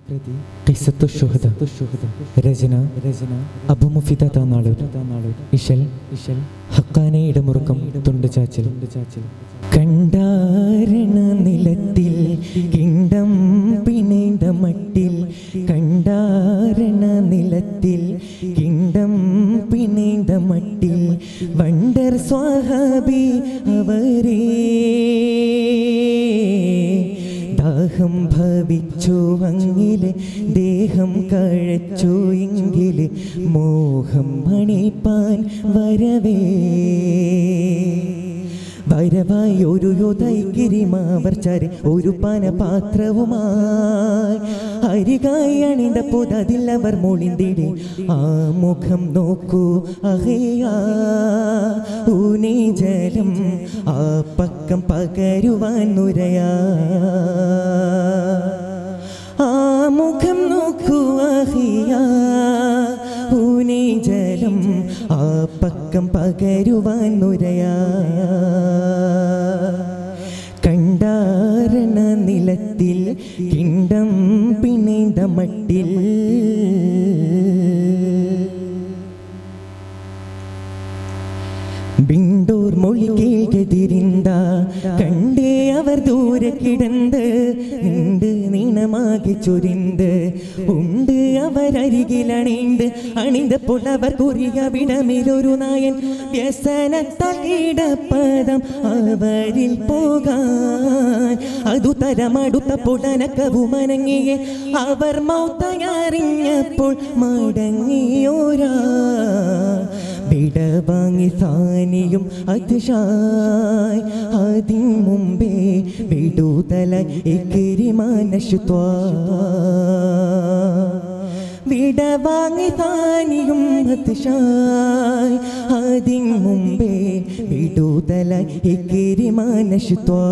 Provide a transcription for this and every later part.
ഖിസ്സത്തു ശുഹദ രചന രചന അബു മുഫിദ താനാളൂർ ഇഷൽ ഇഷൽ ഹക്കാനെ ഇടമുറുക്കം തുണ്ടുചാച്ചൽ കണ്ടാരണ നിലത്തിൽ കിണ്ടം പിണേണ്ട മട്ടിൽ കണ്ടാരണ നിലത്തിൽ കിണ്ടം പിണേണ്ട മട്ടിൽ വണ്ടർ സ്വാഹാബി അവരേ ദാഹം ഭവിച്ചു അങ്ങില് ദേഹം കഴച്ചു എങ്കില് മോഹം മണിപ്പാൻ വരവേ വരവായി ഒരു യോധൈഗിരിമാവർച്ചാര് ഒരു പാനപാത്രവുമായി അരികായി അണിந்த പോതതിൽ അവർ മൊളിന്തിടെ ആ മുഖം നോക്കൂ അഹയാ ഊനേ ജലം ആ പക്കം പകരുവാൻ നുരയാ ആ മുഖം നോക്കൂ അഹിയാ ഊനേ ജലം ആ പക്കം പകരുവാൻ നുരയാ കണ്ടാരണ നിലത്തിൽ കിണ്ടം പിണേന്ത മട്ടിൽ ബിണ്ടൂർ മൊഴി കേൾക്കെതിരിന്ത കണ്ടേ അവർ ദൂരെ കിടന്ന് നിണ്ട് നീണമാകി ചൊരിന്ത് ഉണ്ട് അവരരികിലണിണ്ട് അണിന്തപ്പോൾ അവർ കുറിയ വിടമിലൊരു നായൻ വ്യസനത്താൽ കീടപ്പദം അവരിൽ പോകാൻ അതു തരമടുത്തപ്പോൾ അനക്കവും അനങ്ങിയെ അവർ മൗത്തയറിഞ്ഞപ്പോൾ മടങ്ങിയോരാ വിടവാങ്ങി സാനിയും അതിശായ് അതിൻ മുമ്പേ വിടുതല എക്കിരിമാനശുത്വാ വിടവാങ്ങി സാനിയും അതിശായ് അതിൻ മുമ്പേ വിടുതല എക്കിരിമാനശുത്വാ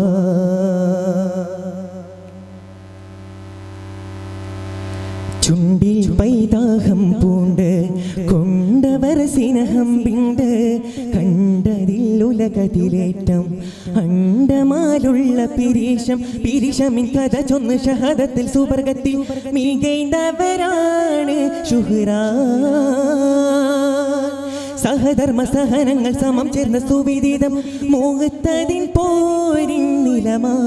ചുണ്ടിൽ പൈതാഹം പൂണ്ട് കൊണ്ടവർ സിനഹം പിണ്ട് കണ്ടതിൽ ഉലകതിലേറ്റം അണ്ടമാലുള്ള പിരീശം പിരിശമിൻ കഥ ചൊന്ന് ഷഹദത്തിൽ സുവർഗത്തിൽ മികൈന്തവരാണ് ശുഹ്റ സഹധർമ്മ സഹനങ്ങൾ സമം ചേർന്ന സുവിദിതം മോഹത്തതിൻ പോരിൻ നിലമാ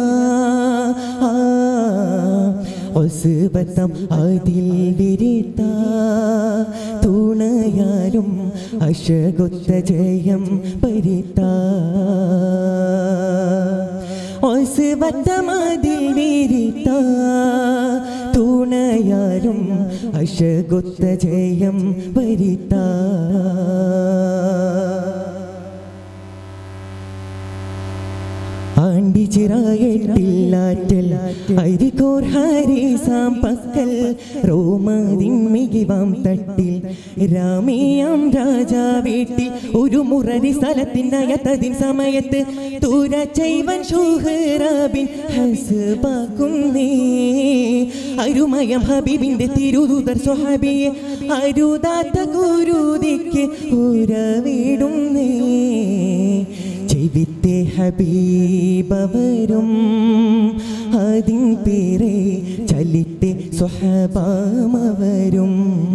ഒസുബത്തം അതിൽ വിരിത്ത തുണയാലും അശകൊത്ത ജയം പരിത്ത ഒസുബത്തം അതിൽ വിരിത്ത തുണയാലും അശകൊത്ത ജയം പരിത്ത ആണ്ടിച്ചിറായിട്ടില്ലാറ്റൽ അരികോർ ഹരീസാം പക്കൽ റോമതിൻ മികിവാം തട്ടിൽ രാമിയാം രാജാ വീട്ടിൽ ഒരു മുറരി സ്ഥലത്തിനയത്തതിൻ സമയത്ത് തൂര ചെയ്വൻ ഷൂഹറാബിൻ ഹസ്ബാക്കും നീ അരുമയം ഹബീബിന്റെ തിരുദൂതർ സ്വഹാബിയെ അരുതാത്ത ഗുരുതിക്ക് ഉരവിടും നീ ചെവിത്തെ ഹബീബവരും അതിൻ പേരെ ചലിത്തെ സ്വഹബാമവരും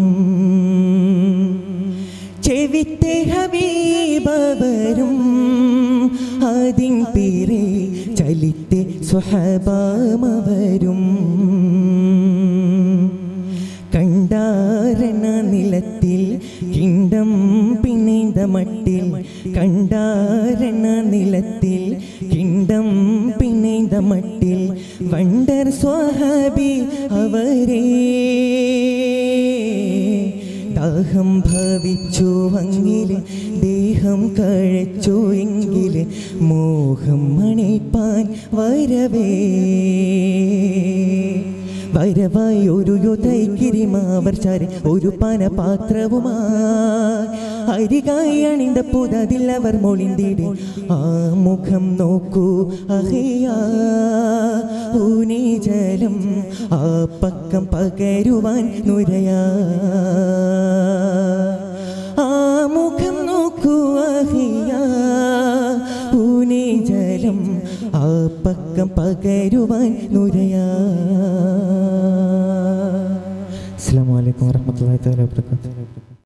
ചെവിത്തെ ഹബീബവരും അതിൻ പേരെ ചലിത്തെ സ്വഹബാമവരും കണ്ടാരണ നിലത്തിൽ കിണ്ടം പിണീന്ത മട്ടിൽ കണ്ടാരണ നിലത്തിൽ കിണ്ടം പിണീന്ത മട്ടിൽ വണ്ടർ സ്വാഹാബി അവരേ ദാഹം ഭവിച്ചു അങ്ങില് ദേഹം കഴച്ചു എങ്കില് മോഹം മണിപ്പാൻ വരവേ വരവായി ഒരു യുദ്ധൈക്കിരിമാവർച്ചാര് ഒരു പാനപാത്രവുമായി അരികായി അണിந்த പുതതിൽ അവർ മൊളിന്തിടെ ആ മുഖം നോക്കൂ അഹിയാ ഊനേ ജലം ആ പക്കം പകരുവാൻ നുരയാ ആ മുഖം നോക്കൂ അഹിയാ ഊനേ ജലം ആ പക്കം പകരുവാൻ നുരയാ അസ്സാം വലൈക്കും വാഹമത്തല്ലാ വാബർക്കാത്തു